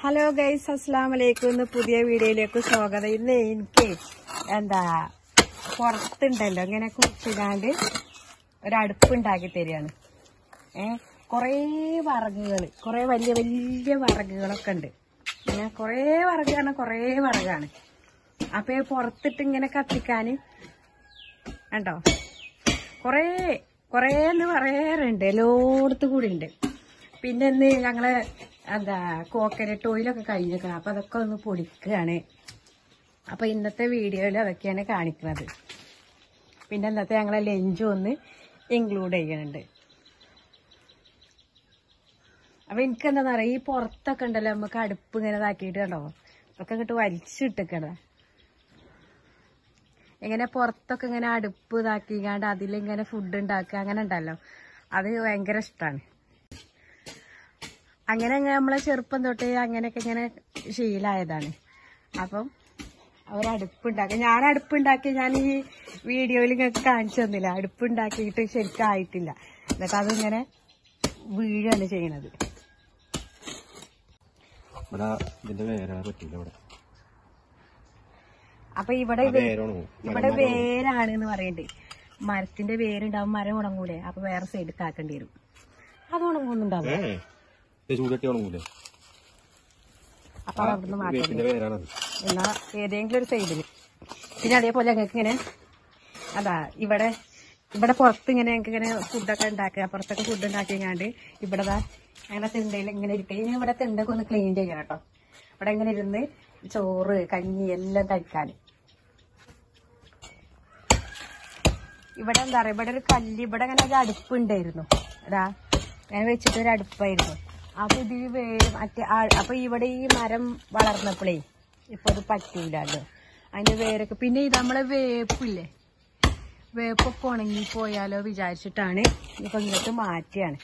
Hello guys അസ്സാം വലൈക്കും ഇന്ന് പുതിയ വീഡിയോയിലേക്ക് സ്വാഗതം ഇന്ന് എനിക്ക് എന്താ പുറത്തുണ്ടല്ലോ ഇങ്ങനെ കുറിച്ചിടാണ്ട് ഒരടുപ്പ് ഉണ്ടാക്കി തരികയാണ് ഏ കുറേ വറകുകൾ കുറേ വലിയ വലിയ വറകുകളൊക്കെ ഉണ്ട് പിന്നെ കുറേ വറക് പറഞ്ഞാൽ കുറേ വറകാണ് അപ്പൊ ഈ പുറത്തിട്ട് ഇങ്ങനെ കത്തിക്കാൻ കണ്ടോ കുറേ കുറേ എന്ന് പറയാറുണ്ട് എല്ലായിടത്തും കൂടി ഉണ്ട് പിന്നെ ഇന്ന് ഞങ്ങള് എന്താ കോക്കനട്ട് ഓയിലൊക്കെ കഴിഞ്ഞേക്കണം അപ്പൊ അതൊക്കെ ഒന്ന് പൊടിക്കുകയാണ് അപ്പൊ ഇന്നത്തെ വീഡിയോയിൽ അതൊക്കെയാണ് കാണിക്കുന്നത് പിന്നെ ഇന്നത്തെ ഞങ്ങളെ ലഞ്ചും ഒന്ന് ഇൻക്ലൂഡ് ചെയ്യുന്നുണ്ട് അപ്പൊ എനിക്ക് എന്താ പറയാ ഈ പുറത്തൊക്കെ ഉണ്ടല്ലോ നമുക്ക് അടുപ്പ് ഇങ്ങനെ ഇതാക്കിയിട്ട് കണ്ടോ ഒക്കെ ഇങ്ങോട്ട് വലിച്ചിട്ടേക്കണ ഇങ്ങനെ പുറത്തൊക്കെ ഇങ്ങനെ അടുപ്പ് ഇതാക്കിക്കാണ്ട് അതിലിങ്ങനെ ഫുഡ് ഉണ്ടാക്കുക അങ്ങനെ ഉണ്ടല്ലോ അത് ഭയങ്കര ഇഷ്ടമാണ് അങ്ങനെ അങ്ങനെ നമ്മളെ ചെറുപ്പം തൊട്ടേ അങ്ങനെയൊക്കെ ഇങ്ങനെ ശീലായതാണ് അപ്പം അവരടുപ്പ് ഉണ്ടാക്കി ഞാൻ അടുപ്പ് ഉണ്ടാക്കി ഞാൻ ഈ വീഡിയോയിൽ ഇങ്ങനെ കാണിച്ചു തന്നില്ല അടുപ്പ് ഉണ്ടാക്കിയിട്ട് ശരിക്കും ആയിട്ടില്ല എന്നിട്ട് അതിങ്ങനെ വീഴാണ് ചെയ്യണത് ഇവിടെ ഇതിന്റെ വേരാ പറ്റില്ല ഇവിടെ അപ്പൊ ഇവിടെ ആ ഇത് വേരാണോ ഇവിടെ വേരാണ് എന്ന് പറയണ്ടേ മരത്തിന്റെ വേരുണ്ടാവും മരം ഉണങ്ങൂലേ അപ്പൊ വേറെ സൈഡ് കാക്കേണ്ടി വരും അത് ഉണങ്ങുന്നുണ്ടാവും ഏ ഇത് ചൂടട്ടി ഉണങ്ങൂലേ അപ്പൊ അത് അവിടുന്ന് മാറ്റേണ്ടി വേപ്പിന്റെ വേരാണത് എന്നാ ഏതെങ്കിലും ഒരു സൈഡിൽ പിന്നെ അതേപോലെ ഞങ്ങൾക്ക് ഇങ്ങനെ അതാ ഇവിടെ ഇവിടെ പുറത്ത് ഇങ്ങനെ ഞങ്ങൾക്ക് ഇങ്ങനെ ഫുഡൊക്കെ ഉണ്ടാക്കുക പുറത്തൊക്കെ ഫുഡ് ഉണ്ടാക്കിയാണ്ട് ഇവിടെ ദാ അങ്ങനെ തിണ്ടയിൽ ഇങ്ങനെ ഇരിക്കുക ഇനി ഇവിടെ തിണ്ടൊക്കെ ഒന്ന് ക്ലീൻ ചെയ്യണം കേട്ടോ ഇവിടെ ഇങ്ങനെ ഇരുന്ന് ചോറ് കഞ്ഞി എല്ലാം കഴിക്കാൻ ഇവിടെ എന്താ പറയാ ഇവിടെ ഒരു കല്ല് ഇവിടെ അങ്ങനെ ഒരു അടുപ്പുണ്ടായിരുന്നു അതാ അങ്ങനെ വെച്ചിട്ട് ഒരു അടുപ്പായിരുന്നു അപ്പൊ ഇതിൽ വേ മറ്റേ ആ- അപ്പൊ ഇവിടെ ഈ മരം വളർന്നപ്പോഴേ ഇപ്പൊ അത് പറ്റൂലല്ലോ അതിന്റെ വേരൊക്കെ പിന്നെ ഇത് നമ്മളെ വേപ്പില്ലേ വേപ്പൊക്കെ ഉണങ്ങി പോയാലോ വിചാരിച്ചിട്ടാണ് ഇപ്പൊ ഇങ്ങോട്ട് മാറ്റിയാണ്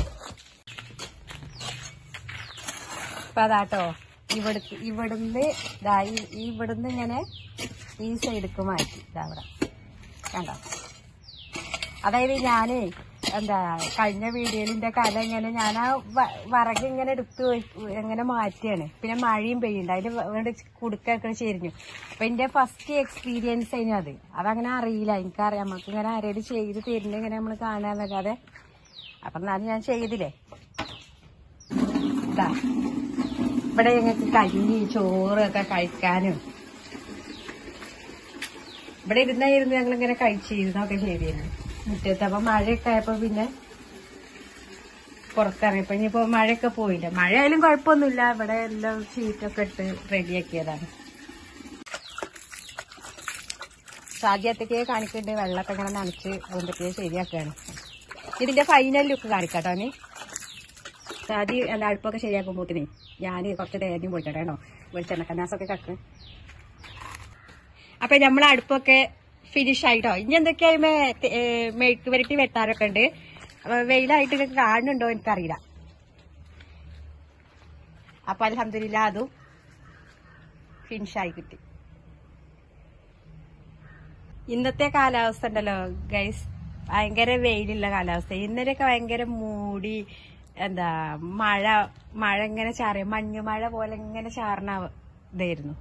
അപ്പൊ അതാട്ടോ ഇവിടുത്തെ ഇവിടുന്ന് ദാ ഈ- ഈ ഇവിടുന്ന് ഇങ്ങനെ ഈ സൈഡിക്ക് മാറ്റി ഇതാ അവിടെ കണ്ടോ അതായത് ഞാനേ എന്താ കഴിഞ്ഞ വീഡിയോയിലിന്റെ കല ഇങ്ങനെ ഞാൻ ആ വ- വിറക് ഇങ്ങനെ എടുത്ത് വെച്ച് ഇങ്ങനെ മാറ്റിയാണ് പിന്നെ മഴയും പെയ്യുണ്ട് അതിന് വേണ്ട കുടുക്കൊക്കെ ചെരിഞ്ഞു അപ്പൊ എന്റെ ഫസ്റ്റ് എക്സ്പീരിയൻസ് ആയിരുന്നു അത് അതങ്ങനെ അറിയില്ല എനിക്കറിയാം നമുക്ക് ഇങ്ങനെ ആരെയും ചെയ്ത് തരുന്ന ഇങ്ങനെ നമ്മൾ കാണാന്നല്ലാതെ അപ്പൊ എന്നാലും ഞാൻ ചെയ്തില്ലേ ഇതാ ഇവിടെ ഞങ്ങൾക്ക് കഞ്ഞി ചോറൊക്കെ കഴിക്കാനും ഇവിടെ ഇരുന്നായിരുന്നു ഞങ്ങൾ ഇങ്ങനെ കഴിച്ചിരുന്നൊക്കെ ചെയ്തിരുന്നു മുറ്റത്ത് അപ്പൊ മഴയൊക്കെ ആയപ്പോ പിന്നെ പുറത്തിറങ്ങിയപ്പോ ഇനിയിപ്പോ മഴയൊക്കെ പോയില്ല മഴ ആയാലും കുഴപ്പമൊന്നുമില്ല ഇവിടെ എല്ലാം ഷീറ്റൊക്കെ ഇട്ട് റെഡിയാക്കിയതാണ് സാധ്യത്തേക്ക് കാണിക്കുന്നുണ്ട് വെള്ളമൊക്കെ ഇങ്ങനെ നനച്ച് അതിന്റെയൊക്കെ ശരിയാക്കുകയാണ് ഇതിന്റെ ഫൈനൽ ലുക്ക് കാണിക്കാട്ടോ നീ സാദി എന്താ അടുപ്പൊക്കെ ശരിയാക്കുമ്പോത്തിനെ ഞാൻ കുറച്ച് തേഞ്ഞും പോയിട്ടോ കേട്ടോ വെളിച്ചെണ്ണ കന്നാസൊക്കെ കക്ക് അപ്പൊ നമ്മളെ അടുപ്പൊക്കെ ഫിനിഷ് ആയിട്ടോ ഇനി എന്തൊക്കെയായി മെഴുക്ക് വരട്ടി വെട്ടാറൊക്കെ ഉണ്ട് അപ്പൊ വെയിലായിട്ട് നിങ്ങൾക്ക് കാണുന്നുണ്ടോ എനിക്കറിയില്ല അപ്പൊ അലഹമില്ല അതും ഫിനിഷ് ആയി കിട്ടി ഇന്നത്തെ കാലാവസ്ഥ ഉണ്ടല്ലോ ഗൈസ് ഭയങ്കര വെയിലുള്ള കാലാവസ്ഥ ഇന്നലെയൊക്കെ ഭയങ്കര മൂടി എന്താ മഴ മഴ ഇങ്ങനെ ചാറിയ മഞ്ഞു മഴ പോലെ ഇങ്ങനെ ചാറിന ഇതായിരുന്നു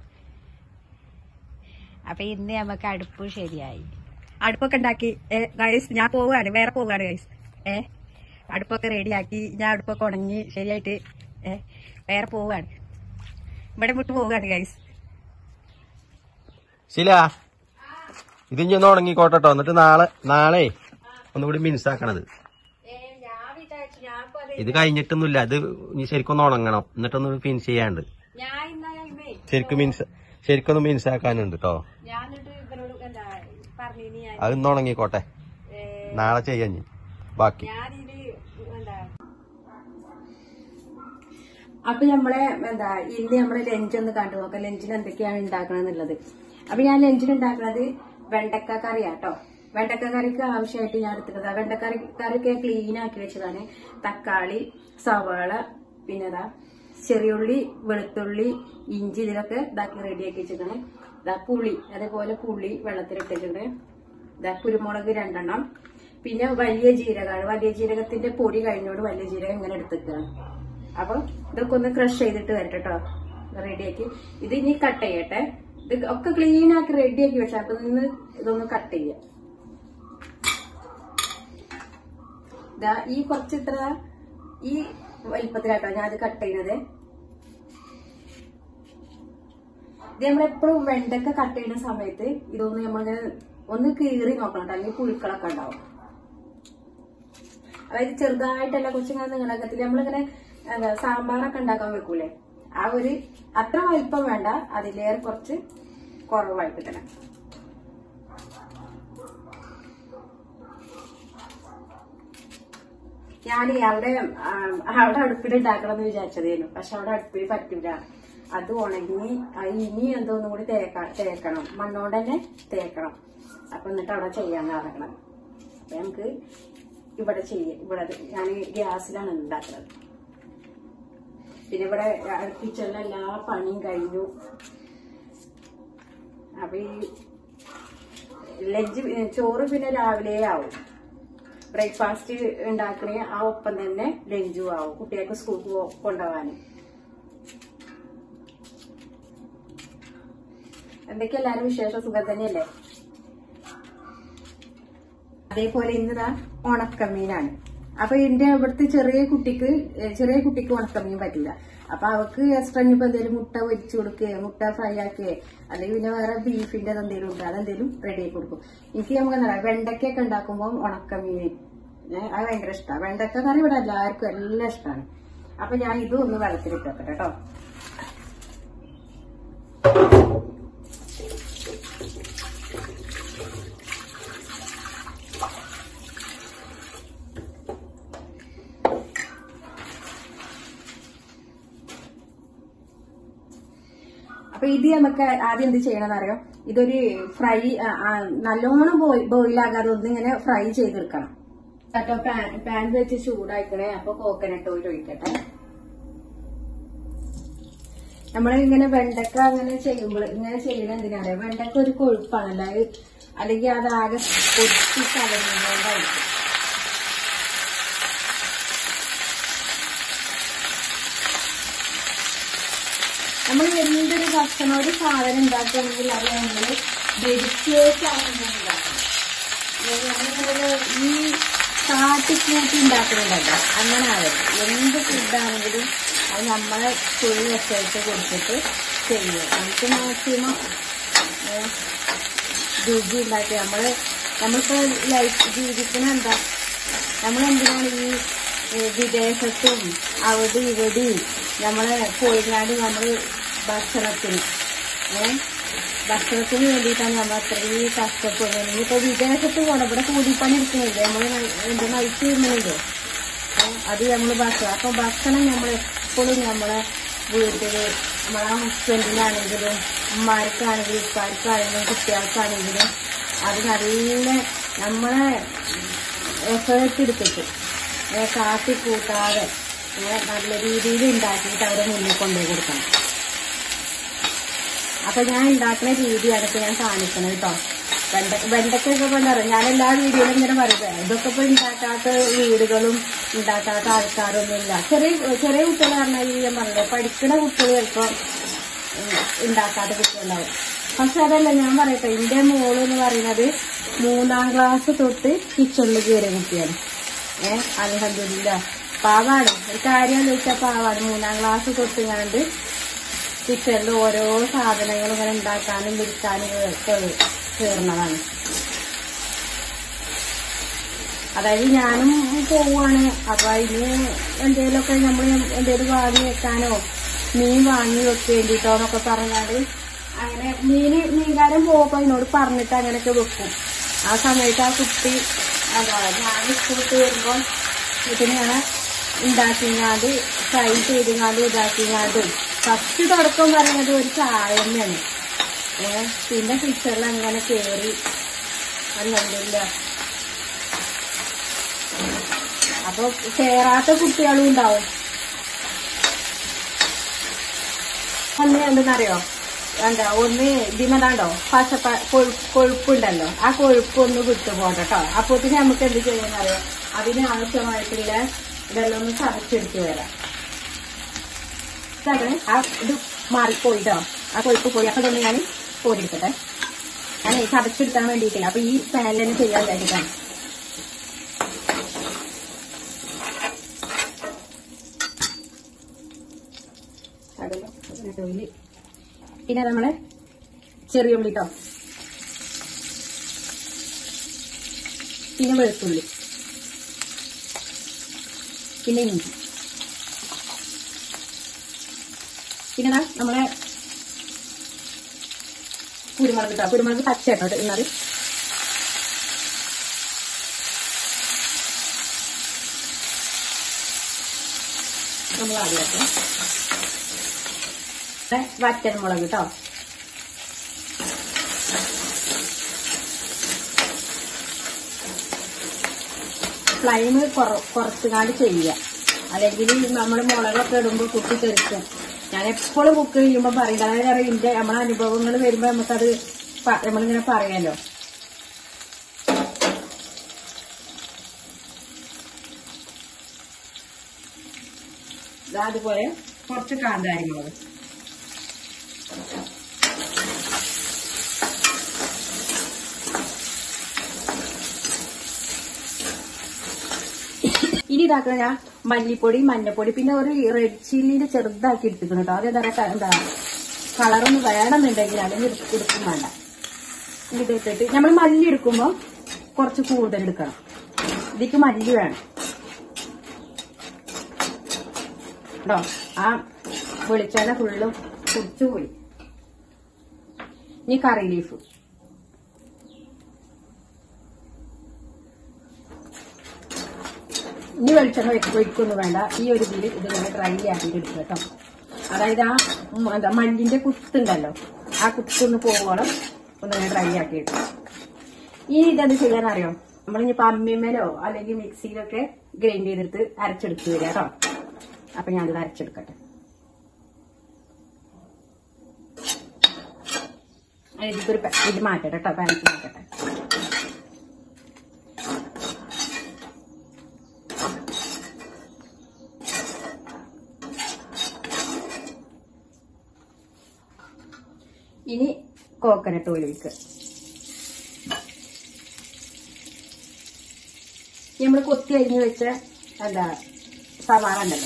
അപ്പൊ ഇന്ന് നമുക്ക് അടുപ്പ് ശരിയായി അടുപ്പൊക്കെ ഉണ്ടാക്കി ഗൈസ് ഞാൻ പോവുകയാണ് വേറെ പോവുകയാണ് ഗൈസ് ഏ അടുപ്പൊക്കെ റെഡിയാക്കി ഞാൻ അടുപ്പൊക്കെ ഉണങ്ങി ശരിയായിട്ട് ഏ വേറെ പോവുകയാണ് ഇവിടെ വിട്ട് പോവുകയാണ് ഗൈസ് ശില ഇത് ഇനി ഒന്ന് ഉണങ്ങിക്കോട്ടോ എന്നിട്ട് നാളെ നാളെ ഒന്നുകൂടി മിൻസാക്കണത് ഇത് കഴിഞ്ഞിട്ടൊന്നുമില്ല ഇത് ഇനി ശരിക്കും ഒന്ന് ഉണങ്ങണം എന്നിട്ടൊന്ന് ഫിനിഷ് ചെയ്യാണ്ട് ഞാൻ ഇന്നലെ ശരിക്കും മീൻസ് ശരിക്കൊന്ന് മിൻസാക്കാനുണ്ട് കേട്ടോ ഞാൻ എന്നിട്ട് ഇവരോട് എന്താ പറഞ്ഞു ഞാൻ അത് ഇന്ന് ഉണങ്ങിക്കോട്ടെ നാളെ ചെയ്യാൻ ഇനി. ബാക്കി ഞാനിത് എന്താ അപ്പൊ നമ്മളെ എന്താ ഇന്ന് നമ്മളെ ലഞ്ച് ഒന്ന് കണ്ടു നോക്കാം ലഞ്ചിന് എന്തൊക്കെയാണ് ഉണ്ടാക്കണമെന്നുള്ളത് അപ്പൊ ഞാൻ ലഞ്ചിന് ഉണ്ടാക്കുന്നത് വെണ്ടക്ക കറിയാട്ടോ വെണ്ടക്ക കറിക്ക് ആവശ്യമായിട്ട് ഞാൻ എടുത്തിട്ടത് വെണ്ടക്കറി കറിയൊക്കെ ക്ലീൻ ആക്കി വെച്ചതാണ് തക്കാളി സവാള പിന്നെ ഇതാ ചെറിയുള്ളി വെളുത്തുള്ളി ഇഞ്ചി ഇതിലൊക്കെ ഇതാക്കി റെഡിയാക്കി വെച്ചിട്ടാണ് ഇതാ പുളി അതേപോലെ പുളി വെള്ളത്തിലിട്ടിട്ടുണ്ട് ഇതാ കുരുമുളക് രണ്ടെണ്ണം പിന്നെ വലിയ ജീരകമാണ് വലിയ ജീരകത്തിന്റെ പൊടി കഴിഞ്ഞോട് വലിയ ജീരകം ഇങ്ങനെ എടുത്തിട്ടാണ് അപ്പൊ ഇതൊക്കെ ഒന്ന് ക്രഷ് ചെയ്തിട്ട് വരട്ടെ കേട്ടോ റെഡിയാക്കി ഇത് ഇനി കട്ട് ചെയ്യട്ടെ ഇത് ഒക്കെ ക്ലീൻ ആക്കി റെഡിയാക്കി വെച്ചാൽ അപ്പൊ നിന്ന് ഇതൊന്ന് കട്ട് ചെയ്യാം ദാ ഈ കുറച്ച് ഇത്ര ഈ വലിപ്പത്തിലാട്ടോ ഞാൻ അത് കട്ട് ചെയ്യുന്നത് ഇത് നമ്മളെപ്പോഴും വെണ്ടക്ക കട്ട് ചെയ്യുന്ന സമയത്ത് ഇതൊന്ന് നമ്മളിങ്ങനെ ഒന്ന് കീറി നോക്കണം കേട്ടോ അല്ലെങ്കിൽ പുഴുക്കളൊക്കെ ഉണ്ടാവും അതായത് ചെറുതായിട്ടല്ല കൊച്ചിങ്ങനെ നീളക്കത്തിൽ നമ്മളിങ്ങനെ എന്താ സാമ്പാറൊക്കെ ഉണ്ടാക്കാൻ വെക്കൂലേ ആ ഒരു അത്ര വലിപ്പം വേണ്ട അതിലേറെ കുറച്ച് കുറവായിട്ട് തന്നെ ഞാൻ അവിടെ ആ, അവിടെ അടുപ്പിൽ ഉണ്ടാക്കണം എന്ന് വിചാരിച്ചതേനു പക്ഷെ അവിടെ അടുപ്പിൽ പറ്റില്ല അത് ഉണങ്ങി അത് ഇനി എന്തോന്നും കൂടി തേക്ക തേക്കണം മണ്ണോണ്ട് തന്നെ തേക്കണം അപ്പൊ എന്നിട്ട് അവിടെ ചെയ്യാൻ ഇറങ്ങണം അപ്പൊ നമുക്ക് ഇവിടെ ചെയ്യ ഇവിടെ ഞാൻ ഗ്യാസിലാണ് ഉണ്ടാക്കുന്നത് പിന്നെ ഇവിടെ കിച്ചണിലെ എല്ലാ പണിയും കഴിഞ്ഞു അപ്പൊ ഈ ലഞ്ച് ചോറ് പിന്നെ രാവിലെ ആവും ബ്രേക്ക്ഫാസ്റ്റ് ഉണ്ടാക്കണേ ആ ഒപ്പം തന്നെ ലഞ്ചും ആവും കുട്ടികൾക്ക് സ്കൂൾക്ക് കൊണ്ടുപോകാൻ എന്തൊക്കെ എല്ലാരും വിശേഷ സുഖം തന്നെയല്ലേ അതേപോലെ ഇന്നതാ ഉണക്കമീനാണ് അപ്പൊ എന്റെ ഇവിടുത്തെ ചെറിയ കുട്ടിക്ക് ഏ, ചെറിയ കുട്ടിക്ക് ഉണക്കമീൻ പറ്റില്ല അപ്പൊ അവക്ക് എക്സ്ട്രാ ഇനിയിപ്പോ എന്തെങ്കിലും മുട്ട പൊരിച്ചു കൊടുക്കുകയോ മുട്ട ഫ്രൈ ആക്കുകയോ അല്ലെങ്കിൽ പിന്നെ വേറെ ബീഫിന്റെ എന്തെങ്കിലും ഉണ്ട് അതെന്തെങ്കിലും റെഡി ആക്കി കൊടുക്കും എനിക്ക് നമുക്ക് എന്താ പറയാ വെണ്ടയ്ക്കൊക്കെ ഉണ്ടാക്കുമ്പോൾ ഉണക്കമീൻ ഏ, അത് ഭയങ്കര ഇഷ്ടമാണ് വെണ്ടക്ക കറി ഇവിടെ എല്ലാവർക്കും എല്ലാം ഇഷ്ടമാണ് അപ്പൊ ഞാൻ ഇതും ഒന്ന് വെള്ളത്തിലിട്ട് വെക്കട്ടെ കേട്ടോ അപ്പൊ ഇത് നമുക്ക് ആദ്യം എന്ത് ചെയ്യണമെന്ന് അറിയോ ഇതൊരു ഫ്രൈ നല്ലോണം ബോയിലാകാതെ ഒന്ന് ഇങ്ങനെ ഫ്രൈ ചെയ്തെടുക്കണം കേട്ടോ പാൻ പാൻ വെച്ച് ചൂടാക്കണേ അപ്പൊ കോക്കനട്ട് ഓയിൽ ഒഴിക്കട്ടെ നമ്മൾ ഇങ്ങനെ വെണ്ടക്ക അങ്ങനെ ചെയ്യുമ്പോൾ ഇങ്ങനെ ചെയ്യണ എന്തിനാണ് വെണ്ടക്ക ഒരു കൊഴുപ്പാണല്ലോ അത് അല്ലെങ്കിൽ അതാകെ പൊട്ടി കലങ്ങുന്നതായിരിക്കും നമ്മൾ എന്തൊരു ഭക്ഷണം ഒരു സാധനം ഉണ്ടാക്കുകയാണെങ്കിൽ അത് നമ്മൾ ഡെഡിക്കേറ്റാണ് ഉണ്ടാക്കണം നമ്മളിങ്ങനെ ഈ കാട്ടിക്കൂട്ടി ഉണ്ടാക്കുന്നുണ്ടല്ലോ അങ്ങനെ ആവരുത് എന്ത് ഫുഡാണെങ്കിലും അത് നമ്മളെ ഫുൾ എഫേർട്ട് കൊടുത്തിട്ട് ചെയ്യുക നമുക്ക് മാക്സിമം രുചി ഉണ്ടാക്കി നമ്മള് നമ്മളിപ്പോ ലൈഫ് ജീവിക്കുന്ന എന്താ നമ്മളെന്തിനാണ് ഈ ഏ, വിദേശത്തും അവിടെ ഇവിടെയും നമ്മളെ പോയിങ്ങാണ്ട് നമ്മള് ഭക്ഷണത്തിന് ഏ ഭക്ഷണത്തിന് വേണ്ടിയിട്ടാണ് നമ്മൾ അത്രയും കഷ്ടപ്പെടുന്നത് ഇനിയിപ്പോ വിദേശത്ത് പോകണം ഇവിടെ കൂലിപ്പണി എടുക്കുന്നില്ലേ നമ്മൾ എന്ത് നയിച്ചു തിന്നുന്നില്ലേ ഏ, അത് നമ്മൾ ഭക്ഷണം അപ്പൊ ഭക്ഷണം നമ്മൾ എപ്പോഴും നമ്മളെ വീട്ടില് നമ്മളെ ഹസ്ബൻഡിനാണെങ്കിലും ഉമ്മാർക്കാണെങ്കിലും ഉപ്പാർക്കാണെങ്കിലും കുട്ടികൾക്കാണെങ്കിലും അത് നല്ല നമ്മളെ എഫേർട്ട് എടുത്തിട്ട് ഏ, കാട്ടി കൂട്ടാതെ ഏ, നല്ല രീതിയിൽ ഉണ്ടാക്കിയിട്ട് അവരെ മുന്നിൽ കൊണ്ടുപോയി കൊടുക്കണം അപ്പൊ ഞാൻ ഉണ്ടാക്കുന്ന രീതിയാണ് ഇപ്പൊ ഞാൻ കാണിക്കുന്നത് കേട്ടോ വെണ്ട വെണ്ടക്കൊക്കെ ഇപ്പൊ എന്താ പറയുക ഞാൻ എല്ലാ വീഡിയോയിലും ഇങ്ങനെ പറയുന്നത് ഇതൊക്കെ ഇപ്പൊ ഉണ്ടാക്കാത്ത വീടുകളും ഉണ്ടാക്കാത്ത ആൾക്കാരൊന്നും ഇല്ല ചെറിയ ചെറിയ കുട്ടികൾ പറഞ്ഞാൽ ഈ ഞാൻ പറഞ്ഞത് പഠിക്കുന്ന കുട്ടികൾ ചിലപ്പോ ഉം, ഉണ്ടാക്കാത്ത കുട്ടികളുണ്ടാവും പക്ഷെ അതല്ല ഞാൻ പറയട്ടെ എന്റെ മോള് എന്ന് പറയുന്നത് മൂന്നാം ക്ലാസ് തൊട്ട് കിച്ചണിൽ കയറിയ കുട്ടിയാണ് ഏഹ് അലഹദില്ല പാവാണ് ഒരു കാര്യം ചോദിച്ചാൽ പാവാണ് മൂന്നാം ക്ലാസ് തൊട്ട് കണ്ട് കിച്ചണിൽ ഓരോ സാധനങ്ങൾ ഇങ്ങനെ ഉണ്ടാക്കാനും വിൽക്കാനും ഒക്കെ കയറുന്നതാണ് അതായത് ഞാനും പോവാണ് അപ്പൊ അതിന് എന്തെങ്കിലുമൊക്കെ നമ്മൾ എന്തെങ്കിലും വാങ്ങി വെക്കാനോ മീൻ വാങ്ങി വെക്കേണ്ടിട്ടോ എന്നൊക്കെ പറഞ്ഞാല് അങ്ങനെ മീന് മീൻകാരൻ പോകുമ്പോ എന്നോട് പറഞ്ഞിട്ട് അങ്ങനെയൊക്കെ വെക്കും ആ സമയത്ത് ആ കുട്ടി എന്താ ഞാൻ സ്കൂളിട്ട് വരുമ്പോ ഇതിനെയാണ് ഉണ്ടാക്കിങ്ങാണ്ട് ഫ്രൈ ചെയ്തിങ്ങാണ്ട് ഇതാക്കിങ്ങാണ്ട് ഫസ്റ്റ് തുടക്കം പറയുന്നത് ഒരു ചായ തന്നെയാണ് ഏഹ് പിന്നെ കിച്ചണിൽ അങ്ങനെ കേറി അല്ലല്ല അപ്പൊ കേറാത്ത കുട്ടികളും ഉണ്ടാവും ഒന്ന് എന്തെന്നറിയോ എന്താ ഒന്ന് ഇതിമതാണ്ടോ പച്ചപ്പ കൊഴു- കൊഴുപ്പുണ്ടല്ലോ ആ കൊഴുപ്പ് ഒന്ന് വിട്ടു പോകട്ടോ അപ്പോത്തിന് നമുക്ക് എന്ത് ചെയ്യാന്നറിയോ അതിന് ആവശ്യമായിട്ടുള്ള ഇതെല്ലാം ഒന്ന് ചതച്ചെടുത്ത് വരാം മിക്സ് ആക്കണേ ആ ഇത് മാറിപ്പോയിട്ടോ ആ കൊഴുപ്പ് പോയി അപ്പൊ ഇതൊന്ന് ഞാൻ കോരിയെടുക്കട്ടെ ഞാൻ ചതച്ചെടുക്കാൻ വേണ്ടിയിട്ടില്ല അപ്പൊ ഈ പാനിൽ തന്നെ ചെയ്യാൻ വേണ്ടിയിട്ടാണ് കടുക്, ഉള്ളി. പിന്നെ നമ്മള് ചെറിയ ഉള്ളി കേട്ടോ പിന്നെ വെളുത്തുള്ളി പിന്നെ ഇഞ്ചി പിന്നെ ദാ നമ്മളെ കുരുമുളക് കേട്ടോ കുരുമുളക് പച്ച കേട്ടോ ഇന്നത് നമ്മൾ ആദ്യം വറ്റൽ മുളക് കേട്ടോ ഫ്ലൈം കുറച്ചുകാണ്ട് ചെയ്യുക അല്ലെങ്കിൽ നമ്മൾ മുളകൊക്കെ ഇടുമ്പോൾ കുട്ടി തെറിക്കും ഞാൻ എപ്പോഴും കുക്ക് ചെയ്യുമ്പോൾ പറയില്ല അതായത് അറിയാം എന്റെ നമ്മളെ അനുഭവങ്ങൾ വരുമ്പോൾ നമുക്കത് പ- നമ്മളിങ്ങനെ പറയാലോ ദാ അതുപോലെ കുറച്ച് കാന്താരി മുളക് ഇനി ഇതാക്കുന്ന ഞാൻ മല്ലിപ്പൊടി മഞ്ഞപ്പൊടി പിന്നെ ഒരു റെഡ് ചില്ലിന്റെ ചെറുതാക്കി എടുത്തിക്കണം കേട്ടോ അതെന്താ പറയാ എന്താ കളറൊന്ന് വേണമെന്നുണ്ടെങ്കിൽ അല്ലെങ്കിൽ എടു- എടുക്കും വേണ്ട ഇത് ഇട്ടിട്ട് നമ്മൾ മല്ലി എടുക്കുമ്പോൾ കുറച്ച് കൂടുതൽ എടുക്കണം ഇതിക്ക് മല്ലി വേണം കേട്ടോ ആ വെളിച്ചെണ്ണ ഫുള്ളും കുടിച്ചു പോയി ഇനി കറി ലീഫ് ഇനി വെളിച്ചെണ്ണ വെക്ക് ഒഴിക്കൊന്നും വേണ്ട ഈ ഒരു ഇതിൽ ഇതിങ്ങനെ ഡ്രൈ ആക്കിയിട്ട് എടുക്കുക കേട്ടോ അതായത് ആ ഉം, എന്താ മല്ലിന്റെ കുത്തുണ്ടല്ലോ ആ കുത്തൊന്ന് പോവോളം ഒന്നിങ്ങനെ ഡ്രൈ ആക്കി എടുക്കുക ഇനി ഇതെന്ത് ചെയ്യാൻ അറിയോ നമ്മളിനിപ്പോ അമ്മിമേലോ അല്ലെങ്കിൽ മിക്സിയിലൊക്കെ ഗ്രൈൻഡ് ചെയ്തെടുത്ത് അരച്ചെടുത്ത് വരിക കേട്ടോ അപ്പൊ ഞാനിത് അരച്ചെടുക്കട്ടെ ഇതിക്കൊരു പ- ഇത് മാറ്റട്ടെ കേട്ടോ പാനക്ക് മാറ്റട്ടെ ഇനി കോക്കനട്ട് ഓയിൽ ഒഴിക്കുക നമ്മൾ കൊത്തി അരിഞ്ഞ് വെച്ച എന്താ സവാള ഉണ്ടല്ലോ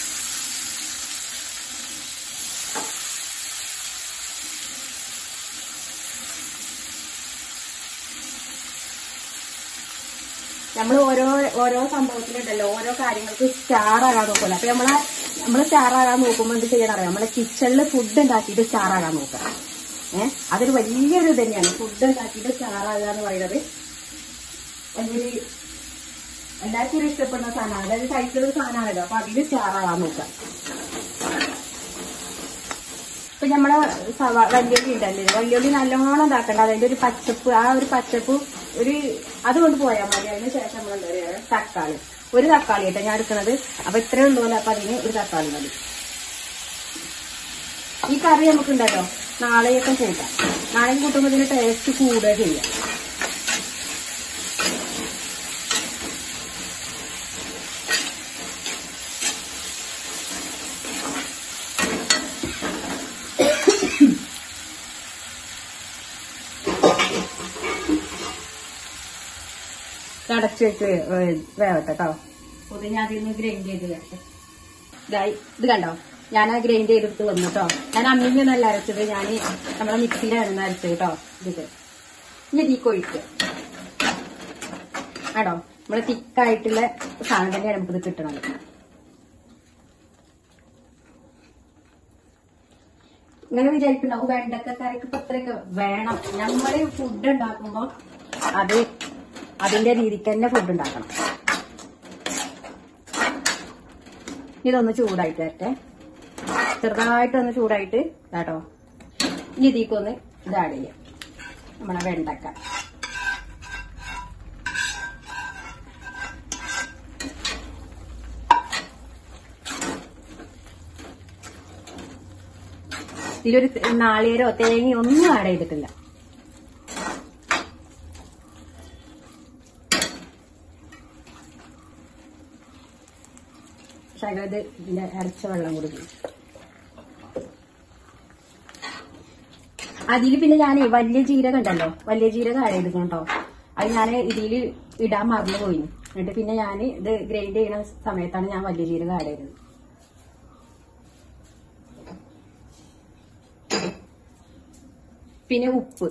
നമ്മൾ ഓരോ ഓരോ സംഭവത്തിലുണ്ടല്ലോ ഓരോ കാര്യങ്ങൾക്ക് സ്റ്റാർ ആകാൻ നോക്കുമല്ലോ അപ്പൊ നമ്മളെ നമ്മൾ സ്റ്റാർ ആകാൻ നോക്കുമ്പോൾ എന്ത് ചെയ്യണം അറിയാം നമ്മളെ കിച്ചണിൽ ഫുഡ് ഉണ്ടാക്കിയിട്ട് സ്റ്റാർ ആകാൻ നോക്കുക ഏഹ് അതൊരു വലിയൊരു ഇത് തന്നെയാണ് ഫുഡ് ഉണ്ടാക്കിയിട്ട് സ്റ്റാർ ആകുക എന്ന് പറയുന്നത് എന്തൊരു എല്ലാവർക്കും ഒരു ഇഷ്ടപ്പെടുന്ന സാധനമാണ് അതായത് കഴിക്കുന്ന സാധനമാണല്ലോ അപ്പൊ അതിൽ സ്റ്റാർ ആകാൻ നോക്കുക ഇപ്പൊ നമ്മളെ സവാ വല്യുള്ളി ഉണ്ടല്ലേ വല്യുള്ളി നല്ലോണം ഇതാക്കണ്ട അതിന്റെ ഒരു പച്ചപ്പ് ആ ഒരു പച്ചപ്പ് ഒരു അതുകൊണ്ട് പോയാൽ മതി അതിന് ശേഷം നമ്മൾ എന്താ പറയുക തക്കാളി ഒരു തക്കാളി കേട്ടോ ഞാൻ എടുക്കുന്നത് അപ്പൊ ഇത്രേ ഉള്ളൂല്ലോ അപ്പൊ അതിന് ഒരു തക്കാളി മതി ഈ കറി നമുക്കുണ്ടല്ലോ നാളെയൊക്കെ കൂട്ടാം നാളെയും കൂട്ടുമ്പോൾ ഇതിന് ടേസ്റ്റ് കൂടുക ചെയ്യാം അടച്ചു വെച്ച് വേ- വേവട്ടെ കേട്ടോ ഇത് ഞാൻ അതിൽ നിന്ന് ഗ്രൈൻഡ് ചെയ്ത് വെട്ടെ ഇതായി ഇത് കണ്ടോ ഞാൻ ആ ഗ്രൈൻഡ് ചെയ്തെടുത്ത് വന്നു കേട്ടോ ഞാൻ അമ്മിന്നല്ല അരച്ചത് ഞാൻ നമ്മളെ മിക്സിയിലായിരുന്നു അരച്ചത് കേട്ടോ ഇത് ഇനി തീ കൊഴിക്കുക ആണോ നമ്മളെ തിക്കായിട്ടുള്ള സാധനം തന്നെയാണ് നമുക്കിത് കിട്ടണത് ഇങ്ങനെ വിചാരിക്കുന്നുണ്ടാവും വെണ്ടക്ക കറിക്ക് ഇപ്പൊ ഇത്രയൊക്കെ വേണം നമ്മള് ഫുഡ് ഉണ്ടാക്കുമ്പോ അത് അതിന്റെ രീതിക്ക് തന്നെ ഫുഡ് ഉണ്ടാക്കണം ഇതൊന്ന് ചൂടായിട്ട് വരട്ടെ ചെറുതായിട്ടൊന്ന് ചൂടായിട്ട് കേട്ടോ ഇനി ഇതിക്കൊന്ന് ഇത് ആഡ് ചെയ്യാം നമ്മളെ വെണ്ടക്ക ഇതിലൊരു നാളികേരോ തേങ്ങയോ ഒന്നും ആഡ് ചെയ്തിട്ടില്ല ശകലത് ഇതിന്റെ അരച്ച വെള്ളം കൊടുക്കും അതിൽ പിന്നെ ഞാൻ വലിയ ജീരകം ഉണ്ടല്ലോ വലിയ ജീരകം ആഡ് ചെയ്തിരിക്കണം കേട്ടോ അത് ഞാൻ ഇതിൽ ഇടാൻ മറന്നു പോയി എന്നിട്ട് പിന്നെ ഞാൻ ഇത് ഗ്രൈൻഡ് ചെയ്യുന്ന സമയത്താണ് ഞാൻ വലിയ ജീരകം ആഡ് ചെയ്തത് പിന്നെ ഉപ്പ്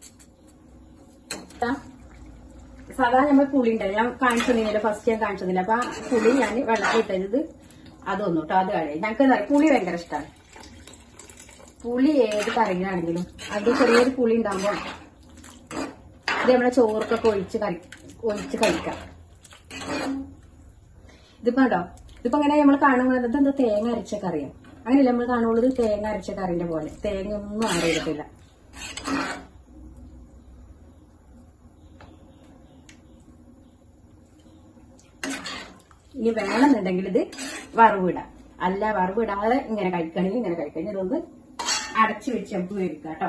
ആ, സാധാരണ നമ്മൾ പുളി ഉണ്ടല്ലോ ഞാൻ കാണിച്ചിരുന്നില്ല ഫസ്റ്റ് ഞാൻ കാണിച്ചിരുന്നില്ല അപ്പൊ ആ പുളി ഞാൻ വെള്ളത്തിൽ ഇട്ടത് അതൊന്നും കേട്ടോ അത് കഴിയും ഞങ്ങൾക്ക് എന്താ പറയുക, പുളി ഭയങ്കര ഇഷ്ടമാണ് പുളി ഏത് കറിയിലാണെങ്കിലും അത് ചെറിയൊരു പുളി ഉണ്ടാകുമ്പോൾ ഇത് നമ്മുടെ ചോറൊക്കെ ഒഴിച്ച് കറി ഒഴിച്ച് കഴിക്കാം ഇതിപ്പോ കേട്ടോ ഇതിപ്പോ അങ്ങനെ നമ്മൾ കാണുമ്പോൾ ഇതെന്താ തേങ്ങ അരച്ച കറിയോ അങ്ങനെയല്ല നമ്മൾ കാണുള്ളൂ ഇത് തേങ്ങ അരച്ച കറിന്റെ പോലെ തേങ്ങ ഒന്നും ആഡ് ചെയ്തിട്ടില്ല ഇനി വേണമെന്നുണ്ടെങ്കിൽ ഇത് വറവിടാം അല്ല വറവിടാതെ ഇങ്ങനെ കഴിക്കണമെങ്കിൽ ഇങ്ങനെ കഴിക്കണം ഇതൊന്ന് അടച്ചു വെച്ച് നമുക്ക് വേവിക്കാം കേട്ടോ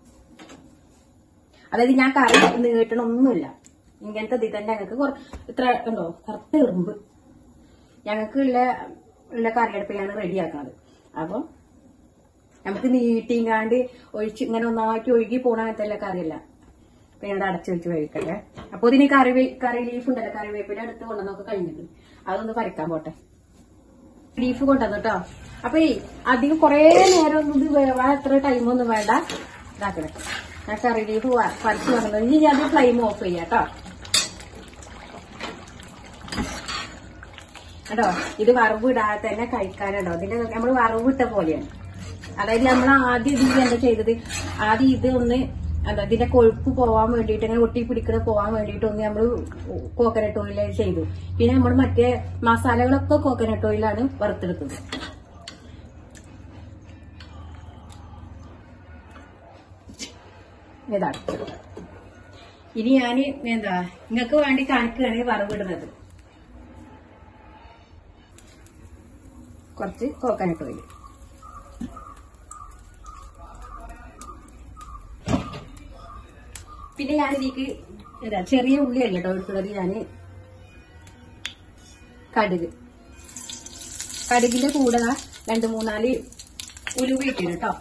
അതായത് ഞാൻ കറി നീട്ടണമൊന്നുമില്ല ഇങ്ങനത്തെ ഇതിൽ തന്നെ ഞങ്ങൾക്ക് കുറ ഇത്ര ഉണ്ടോ കറുത്ത എറുമ്പ് ഞങ്ങൾക്ക് ഉള്ള ഉള്ള കറിയടുപ്പിലാണ് റെഡിയാക്കുന്നത് അപ്പൊ നമുക്ക് നീട്ടിങ്ങാണ്ട് ഒഴിച്ച് ഇങ്ങനെ ഒന്നാക്കി ഒഴുകി പോണ അങ്ങനത്തെ കറിയല്ല അപ്പൊ ഞങ്ങൾ അടച്ചു വെച്ച് കഴിക്കട്ടെ അപ്പൊ ഇതിന് കറി വേ- കറി ലീഫ് ഉണ്ടല്ലോ കറിവേപ്പില അടുത്ത് കൊണ്ടുവന്നൊക്കെ കഴിഞ്ഞിട്ട് അതൊന്ന് പറിക്കാൻ പോട്ടെ ലീഫ് കൊണ്ടുവന്നു കേട്ടോ അപ്പൊ ഈ അധികം കുറേ നേരം ഒന്നും ഇത് വേവാൻ എത്ര ടൈമൊന്നും വേണ്ട ഇതാക്കണേ ഞാൻ കറി ലീഫ് വ- പറിച്ചു വന്നത് ഇനി ഞാൻ ഫ്ലെയിം ഓഫ് ചെയ്യാം കേട്ടോ കേട്ടോ ഇത് വറവ് ഇടാതെ തന്നെ കഴിക്കാനുണ്ടോ ഇതിന്റെ നമ്മൾ വറവ് ഇട്ട പോലെയാണ് അതായത് നമ്മൾ ആദ്യം ഇതിൽ എന്താ ചെയ്തത് ആദ്യം ഇത് ഒന്ന് എന്താ ഇതിന്റെ കൊഴുപ്പ് പോവാൻ വേണ്ടിയിട്ട് ഇങ്ങനെ ഒട്ടി പിടിക്കണ പോവാൻ വേണ്ടിയിട്ട് ഒന്ന് നമ്മൾ കോക്കനട്ട് ഓയിൽ ചെയ്തു പിന്നെ നമ്മൾ മറ്റേ മസാലകളൊക്കെ കോക്കനട്ട് ഓയിലാണ് വറുത്തെടുത്തത് ഇതാണ് ഇനി ഞാൻ എന്താ നിങ്ങൾക്ക് വേണ്ടി കാണിക്കുകയാണെങ്കിൽ വറവിടുന്നത് കുറച്ച് കോക്കനട്ട് ഓയിൽ പിന്നെ ഞാൻ ഇതിലേക്ക് എന്താ ചെറിയ ഉള്ളിയല്ല കേട്ടോ എടുക്കുന്നത് ഞാൻ കടുക് കടുകിന്റെ കൂടെ ദാ രണ്ട് മൂന്നാല് ഉലുവ ഇട്ടിന് കേട്ടോ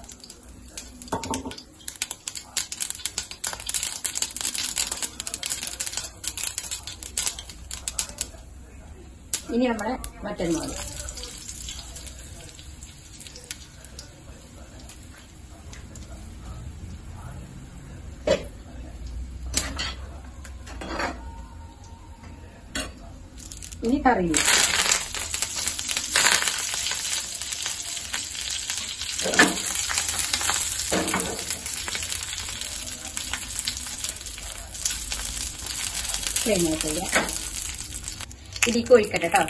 ഇനി നമ്മളെ മറ്റന്മാര് ഇനി കറി തേങ്ങ ചെയ്യാം ഇതിലേക്ക് ഒഴിക്കട്ടെ കേട്ടോ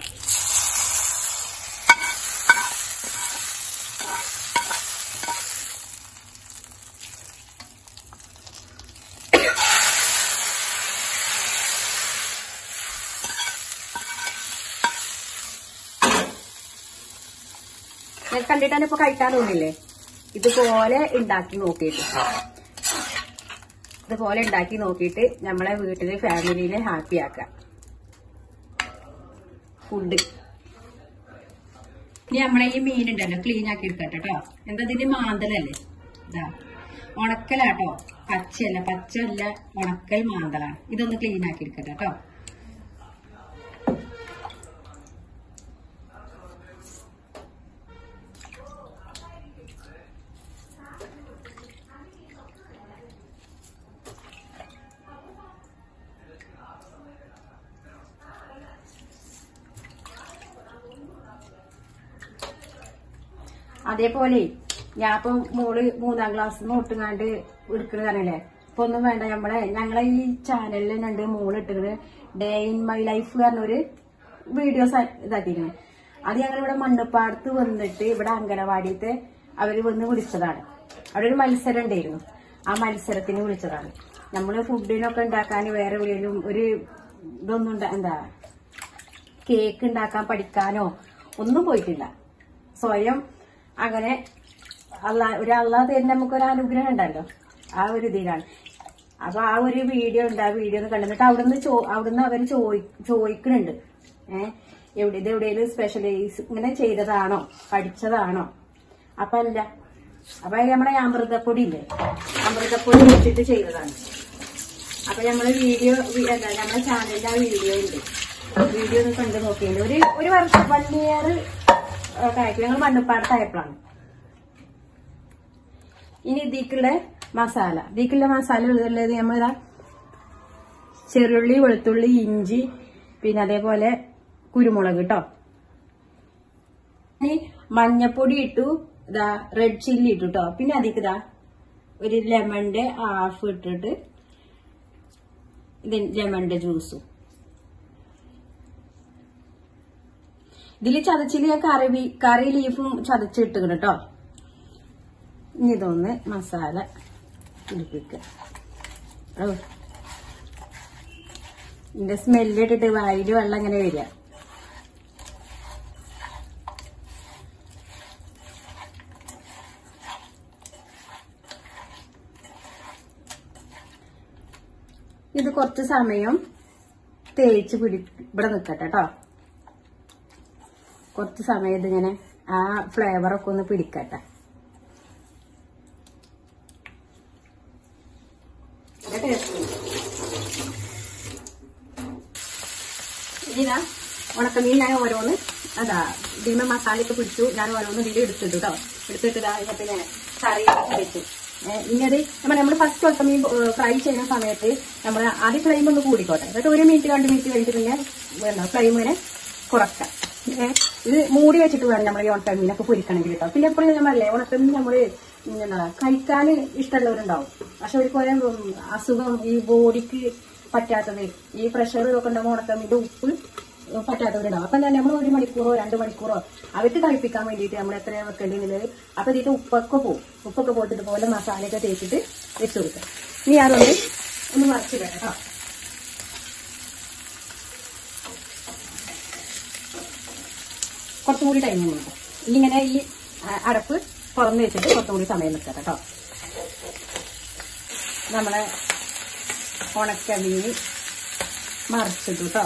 ഞാൻ കണ്ടിട്ടാണ് ഇപ്പൊ കഴിക്കാൻ തോന്നില്ലേ ഇതുപോലെ ഉണ്ടാക്കി നോക്കിയിട്ട് ഇതുപോലെ ഉണ്ടാക്കി നോക്കിയിട്ട് നമ്മളെ വീട്ടില് ഫാമിലിനെ ഹാപ്പി ആക്കാം ഫുഡ് ഇനി നമ്മളെ ഈ മീൻ ഉണ്ടല്ലോ ക്ലീൻ ആക്കി എടുക്കട്ടെ കേട്ടോ എന്താ ഇതിന്റെ മാന്തലല്ലേ ഇതാ ഉണക്കലാട്ടോ പച്ചയല്ല പച്ചയല്ല ഉണക്കൽ മാന്തലാണ് ഇതൊന്ന് ക്ലീൻ ആക്കി എടുക്കട്ടെ കേട്ടോ അതേപോലെ ഞാൻ ഇപ്പം മോള് മൂന്നാം ക്ലാസ് നോട്ടുങ്ങാണ്ട് എടുക്കുന്നതാണല്ലേ ഇപ്പൊ ഒന്നും വേണ്ട നമ്മളെ ഞങ്ങളെ ഈ ചാനലിൽ രണ്ട് മോള് ഇട്ടിരുന്നത് ഡേ ഇൻ മൈ ലൈഫ് പറഞ്ഞൊരു വീഡിയോസ് ഇതാക്കിയിരുന്നു അത് ഞങ്ങൾ ഇവിടെ മണ്ണപ്പാടത്ത് വന്നിട്ട് ഇവിടെ അങ്കനവാടിയത്തെ അവര് വന്ന് വിളിച്ചതാണ് അവിടെ ഒരു മത്സരം ഉണ്ടായിരുന്നു ആ മത്സരത്തിന് വിളിച്ചതാണ് നമ്മള് ഫുഡിനൊക്കെ ഉണ്ടാക്കാൻ വേറെ എവിടെയെങ്കിലും ഒരു ഇതൊന്നും ഉണ്ടാ- എന്താ കേക്ക് ഉണ്ടാക്കാൻ പഠിക്കാനോ ഒന്നും പോയിട്ടില്ല സ്വയം അങ്ങനെ അല്ല ഒരു അള്ളാഹ് തരുന്ന നമുക്കൊരു അനുഗ്രഹം ഉണ്ടല്ലോ ആ ഒരു ഇതിലാണ് അപ്പൊ ആ ഒരു വീഡിയോ ഉണ്ട് ആ വീഡിയോ ഒന്ന് കണ്ടിട്ട് അവിടുന്ന് ചോ അവിടുന്ന് അവർ ചോദി ചോദിക്കുന്നുണ്ട് ഏഹ് എവിടെ ഇത് എവിടെയെങ്കിലും സ്പെഷ്യലൈസ് ഇങ്ങനെ ചെയ്തതാണോ പഠിച്ചതാണോ അപ്പൊ അല്ല അപ്പൊ അത് നമ്മുടെ അമൃതപ്പൊടി ഇല്ലേ അമൃതപ്പൊടി വെച്ചിട്ട് ചെയ്തതാണ് അപ്പൊ നമ്മള് വീഡിയോ എന്താ നമ്മുടെ ചാനലിന്റെ ആ വീഡിയോ ഉണ്ട് വീഡിയോ ഒന്ന് കണ്ടു നോക്കിയിട്ടുണ്ട് ഒരു ഒരു വർഷം വൺ ഇയർ ഒക്കെ ആയിട്ട് ഞങ്ങൾ മണ്ണുപ്പാടത്തായപ്പോഴാണ് ഇനി ഇതിക്കുള്ള മസാല ഇതിക്കുള്ള മസാല ഉള്ളത് നമ്മളിതാ ചെറുള്ളി വെളുത്തുള്ളി ഇഞ്ചി പിന്നെ അതേപോലെ കുരുമുളക് കേട്ടോ ഇനി മഞ്ഞപ്പൊടി ഇട്ടു ഇതാ റെഡ് ചില്ലി ഇട്ടു കേട്ടോ പിന്നെ അതിക്ക് ഇതാ ഒരു ലെമണിന്റെ ഹാഫ് ഇട്ടിട്ട് ഇത് ലെമണിന്റെ ജ്യൂസും ഇതിൽ ചതച്ചില് ഞാൻ കറി ബീ- കറി ലീഫും ചതച്ചിട്ടുണ്ട് കേട്ടോ ഇനി ഇതൊന്ന് മസാല പിടിപ്പിക്കുക ഓ ഇതിന്റെ സ്മെല്ല് ഇട്ടിട്ട് വായില് വെള്ളം ഇങ്ങനെ വരിക ഇത് കുറച്ച് സമയം തേച്ച് പിടി ഇവിടെ നിൽക്കട്ടെ കേട്ടോ കുറച്ച് സമയം ഇതിങ്ങനെ ആ ഫ്ലേവറൊക്കെ ഒന്ന് പിടിക്കട്ടെ ഇത് taste ഉണ്ട്. ഇതാ ഉണക്കമീൻ ഞാൻ ഓരോന്ന് അതാ ഇതിന് മസാലയൊക്കെ പിടിച്ചു ഞാൻ ഓരോന്ന് ഇതിൽ എടുത്തിട്ടു കേട്ടോ എടുത്തിട്ട് ഇതാ ഇതിനകത്ത് ഞാൻ കറി വെച്ചു ഏഹ് ഇനി അത് നമ്മൾ നമ്മൾ ഫസ്റ്റ് ഉണക്കമീൻ ഫ്രൈ ചെയ്യുന്ന സമയത്ത് നമ്മൾ ആദ്യം ഫ്ലെയിം ഒന്ന് കൂടിക്കോട്ടെ എന്നിട്ട് ഒരു മിനിറ്റ് രണ്ട് മിനിറ്റ് കഴിഞ്ഞിട്ട് പിന്നെ എന്താ ഫ്ലെയിം ഇങ്ങനെ കുറക്കാം ഏഹ് ഇത് മൂടി വെച്ചിട്ട് വേണം നമ്മൾ ഈ ഉണക്കമീനൊക്കെ പൊരിക്കണമെങ്കിൽ കേട്ടോ പിന്നെ എപ്പോഴും നമ്മളല്ലേ ഉണക്കമീൻ നമ്മള് എന്താ കഴിക്കാൻ ഇഷ്ടമുള്ളവരുണ്ടാവും പക്ഷെ ഒരു കുറെ ഉം, അസുഖം ഈ ബോഡിക്ക് പറ്റാത്തത് ഈ പ്രഷർ ഒക്കെ ഉണ്ടാകുമ്പോൾ ഉണക്കമീൻ്റെ ഉപ്പ് പറ്റാത്തവരുണ്ടാവും അപ്പം തന്നെ നമ്മൾ ഒരു മണിക്കൂറോ രണ്ട് മണിക്കൂറോ അവർക്ക് കഴിപ്പിക്കാൻ വേണ്ടിയിട്ട് നമ്മൾ എത്ര വെക്കേണ്ടത് അപ്പൊ ഇതിന്റെ ഉപ്പൊക്കെ പോകും ഉപ്പൊക്കെ പോയിട്ട് ഇതുപോലെ മസാലയൊക്കെ തേച്ചിട്ട് വെച്ച് കൊടുക്കാം ഇനി അതൊന്ന് ഒന്ന് മറിച്ചിടാം കേട്ടോ കുറച്ചും കൂടി ടൈം വേണം ഇനി ഇങ്ങനെ ഈ ആ, അടപ്പ് തുറന്ന് വെച്ചിട്ട് കുറച്ചും കൂടി സമയം നിൽക്കട്ടെ കേട്ടോ നമ്മളെ ഉണക്കമീൻ മറിച്ചിട്ടു കേട്ടോ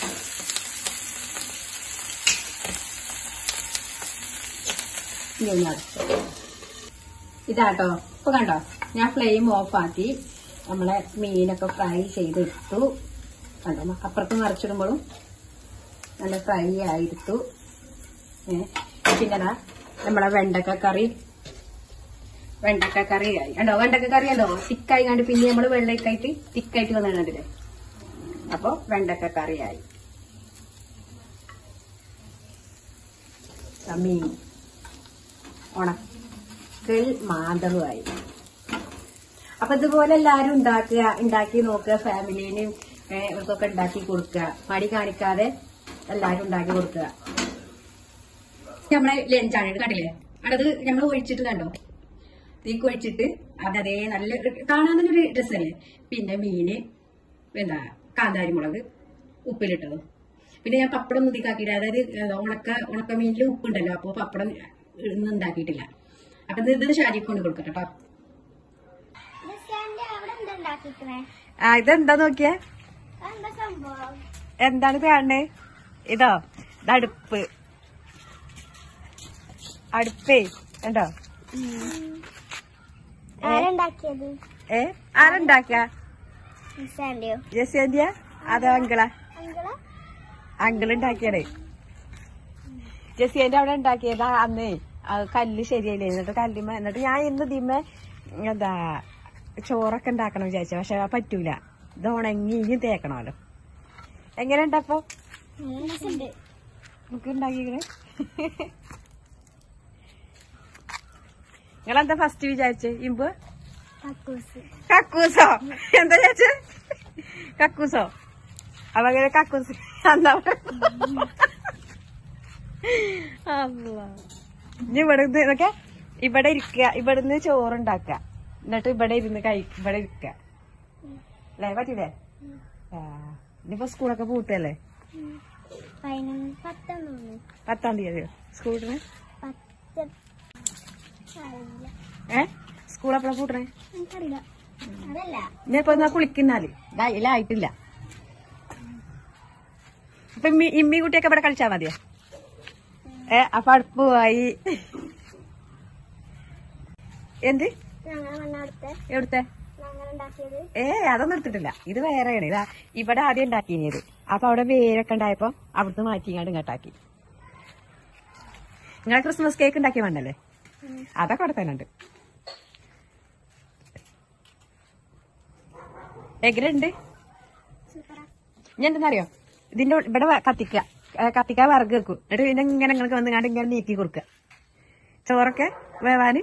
ഇനി ഒന്ന് അടച്ചു ഇതാട്ടോ ഇപ്പൊ കണ്ടോ ഞാൻ ഫ്ലെയിം ഓഫ് ആക്കി നമ്മളെ മീനൊക്കെ ഫ്രൈ ചെയ്തെടുത്തു കണ്ടോ അപ്പുറത്ത് മറിച്ചിടുമ്പോഴും നല്ല ഫ്രൈ ആയെടുത്തു ഏ, പിന്നെ ദാ നമ്മളെ വെണ്ടക്ക കറി വെണ്ടക്ക കറി ആയി കണ്ടോ വെണ്ടക്ക കറി അല്ലോ തിക്കായി കണ്ട് പിന്നെ നമ്മള് വെള്ളക്കായിട്ട് തിക്കായിട്ട് വന്നിട്ടില്ലേ അപ്പൊ വെണ്ടക്ക കറി ആയി ദാ മീൻ ഉണക്കൽ മാന്തളുമായി അപ്പൊ ഇതുപോലെ എല്ലാരും ഉണ്ടാക്കുക ഉണ്ടാക്കി നോക്കുക ഫാമിലിനും ഇവർക്കൊക്കെ ഉണ്ടാക്കി കൊടുക്കുക മടി കാണിക്കാതെ എല്ലാരും ഉണ്ടാക്കി കൊടുക്കുക നമ്മളെ ലഞ്ചാണ് ഇത് കണ്ടില്ലേ അത് നമ്മൾ ഒഴിച്ചിട്ട് കണ്ടോ തീക്ക് ഒഴിച്ചിട്ട് അതതേ നല്ല കാണാൻ തന്നെ ഒരു രസമല്ലേ പിന്നെ മീന് എന്താ കാന്താരി മുളക് ഉപ്പിലിട്ടതും പിന്നെ ഞാൻ പപ്പടം ഒന്നും ഇതിക്കാക്കിയില്ല അതായത് ഏഹ്, ഉണക്ക ഉണക്ക മീനിൽ ഉപ്പുണ്ടല്ലോ അപ്പോൾ പപ്പടം ഇന്ന് ഉണ്ടാക്കിയിട്ടില്ല അപ്പൊ ഇത് ഇത് ഷാജിക്ക് കൊണ്ട് കൊടുക്കട്ടെ കേട്ടോ ഡിസ്കാന്റെ അവിടെ എന്താ ഉണ്ടാക്കിക്കണേ ആ ഇതെന്താ നോക്കിയേ എന്താ സംഭവം എന്താണ് കാണണേ ഇതോ ഇത് അടുപ്പ് അടുപ്പേ ഉണ്ടോ ആരുണ്ടാക്കിയത് ഏ ആരുണ്ടാക്ക ഡിസ്കാന്റെയോ ജസ്യന്റിയ അതോ അങ്കിള അങ്കള അങ്കിൾ ഉണ്ടാക്കിയതേ ജസിയന്റെ അവിടെ ഉണ്ടാക്കിയതാ അന്നേ ആ കല്ല് ശരിയല്ലേ എന്നിട്ട് കല്ലുമ്മ എന്നിട്ട് ഞാൻ ഇന്ന് ദിമ്മ എന്താ ചോറൊക്കെ ഉണ്ടാക്കണം വിചാരിച്ചു പക്ഷെ അത് പറ്റൂല ഇത് ഉണങ്ങി ഇനി തേക്കണമല്ലോ എങ്ങനെ ഉണ്ടപ്പോ ഉണ്ട് നമുക്ക് ഉണ്ടാക്കിക്കണേ നിങ്ങളെന്താ ഫസ്റ്റ് വിചാരിച്ചേ ഇമ്പ് കക്കൂസ് കക്കൂസോ എന്താ വിചാരിച്ചേ കക്കൂസോ അപ്പൊ അങ്ങനെ കക്കൂസ് എന്താ അല്ലാ. ഇനി ഇവിടെ ഇത് ഇതൊക്കെ ഇവിടെ ഇരിക്കുക ഇവിടുന്ന് ചോറുണ്ടാക്കുക എന്നിട്ട് ഇവിടെ ഇരുന്ന് കഴി ഇവിടെ ഇരിക്കുക അല്ലേ പറ്റൂലേ ആ ഇനിയിപ്പോ സ്കൂളൊക്കെ പൂട്ടല്ലേ പതിനൊന്ന് പത്തൊന്ന് പത്താം തീയതിയോ സ്കൂളിന് പത്ത് അറിയില്ല ഏ സ്കൂൾ എപ്പോഴാ പൂട്ടണേ എനിക്കറിയില്ല അതല്ല ഇനിയിപ്പോ എന്നാ കുളിക്കുന്നാല് ഇലായിട്ടില്ല ഇപ്പൊ ഇമ്മി ഇമ്മി കുട്ടിയൊക്കെ ഇവിടെ കളിച്ചാ മതിയോ ഏ അപ്പൊ അടുപ്പ് പോയി എന്ത് ഞങ്ങളെ മണ്ണടുത്ത് എവിടുത്തെ ഞങ്ങൾ ഉണ്ടാക്കിയത് ഏ അതൊന്നും എടുത്തിട്ടില്ല ഇത് വേറെയാണ് ഇതാ ഇവിടെ ആദ്യം ഉണ്ടാക്കിയത് അപ്പൊ അവിടെ വേരൊക്കെ ഉണ്ടായപ്പോ അവിടുന്ന് മാറ്റിങ്ങാണ്ട് ഇങ്ങോട്ടാക്കി നിങ്ങളെ ക്രിസ്മസ് കേക്ക് ഉണ്ടാക്കി വേണ്ടല്ലേ ഉം. അതൊക്കെ അവിടെ തന്നെ ഉണ്ട് എങ്ങനെയുണ്ട് സൂപ്പറാ ഞാൻ എന്തെന്നറിയോ ഇതിന്റെ ഉള്ളിൽ- ഇവിടെ വ- കത്തിക്കുക ഏ, കത്തിക്കാൻ വിറക് വെക്കും എന്നിട്ട് പിന്നെ ഇങ്ങനെ നിങ്ങൾക്ക് വന്നുകാണ്ട് ഇങ്ങനെ നീക്കി കൊടുക്കുക ചോറൊക്കെ വേവാന്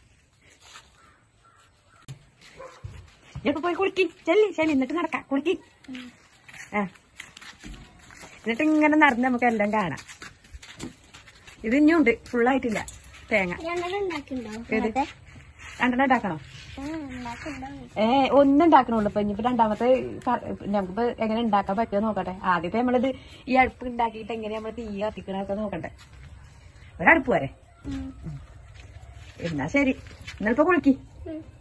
ഞാൻ പോയി കുളിക്കി ചെല്ലി ചെല്ലി എന്നിട്ട് നടക്കാം കുളിക്കി ആ എന്നിട്ട് ഇങ്ങനെ നടന്ന് നമുക്ക് എല്ലാം കാണാം ഇത് ഇനിയുണ്ട് ഫുള്ളായിട്ടില്ല തേങ്ങ രണ്ടെണ്ണം ഉണ്ടാക്കിണ്ടോ ഏത് രണ്ടെണ്ണം ഉണ്ടാക്കണോ ഉണ്ടാക്കിണ്ടോ ഏ ഒന്നും ഉണ്ടാക്കണുള്ളൂ ഇപ്പൊ ഇനിയിപ്പോ രണ്ടാമത്തെ ക- നമുക്കിപ്പോ എങ്ങനെ ഉണ്ടാക്കാൻ പറ്റുമോ നോക്കട്ടെ ആദ്യത്തെ നമ്മളിത് ഈ അടുപ്പ് ഉണ്ടാക്കിയിട്ട് എങ്ങനെ നമ്മൾ തീ കത്തിക്കണൊക്കെ നോക്കട്ടെ ഒരടുപ്പ് വരെ എന്നാ ശരി എന്നിപ്പോ കുളിക്ക് ഉം.